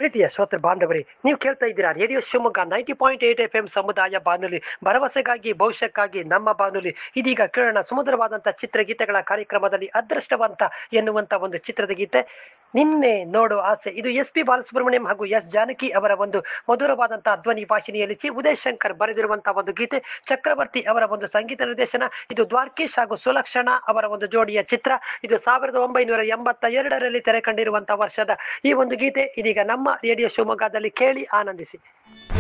ಪ್ರೀತಿಯ ಶ್ರೋತೃ ಬಾಂಧವರೇ ನೀವು ಕೇಳ್ತಾ ಇದ್ದೀರಾ radio Shivamogga ninety point eight F M ಸಮುದಾಯ ಬಾನುಲಿ ಭರವಸೆಗಾಗಿ ಭವಿಷ್ಯಕ್ಕಾಗಿ ನಮ್ಮ ಬಾನುಲಿ ಇದೀಗ ಕೇಳೋಣ ಸುಮಧುರವಾದಂಥ ಚಿತ್ರಗೀತೆಗಳ ಕಾರ್ಯಕ್ರಮದಲ್ಲಿ ಅದೃಷ್ಟವಂತ ಎನ್ನುವಂಥ ಒಂದು ಚಿತ್ರದ ಗೀತೆ ನಿನ್ನೆ ನೋಡು ಆಸೆ ಇದು ಎಸ್ ಪಿ ಬಾಲಸುಬ್ರಹ್ಮಣ್ಯಂ ಹಾಗೂ ಎಸ್ ಜಾನಕಿ ಅವರ ಒಂದು ಮಧುರವಾದಂತಹ ಧ್ವನಿ ಭಾಷಿಣಿಯಲ್ಲಿ ಚಿ ಉದಯ್ ಶಂಕರ್ ಬರೆದಿರುವಂತಹ ಒಂದು ಗೀತೆ ಚಕ್ರವರ್ತಿ ಅವರ ಒಂದು ಸಂಗೀತ ನಿರ್ದೇಶನ ಇದು ದ್ವಾರ್ಕೀಶ್ ಹಾಗೂ ಸುಲಕ್ಷಣ ಅವರ ಒಂದು ಜೋಡಿಯ ಚಿತ್ರ ಇದು ಸಾವಿರದ ಒಂಬೈನೂರ ಎಂಬತ್ತ ಎರಡರಲ್ಲಿ ತೆರೆ ಕಂಡಿರುವಂತಹ ವರ್ಷದ ಈ ಒಂದು ಗೀತೆ ಇದೀಗ ನಮ್ಮ ರೇಡಿಯೋ ಶಿವಮೊಗ್ಗದಲ್ಲಿ ಕೇಳಿ ಆನಂದಿಸಿ